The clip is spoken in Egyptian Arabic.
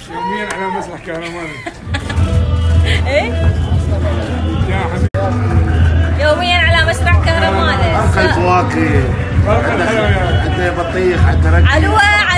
يوميا على مسرح كهرماني ايه يا حبيبي يوميا على مسرح كهرماني ارقى الفواكه فرق الحلويات عندنا بطيخ عندنا رقبة علوة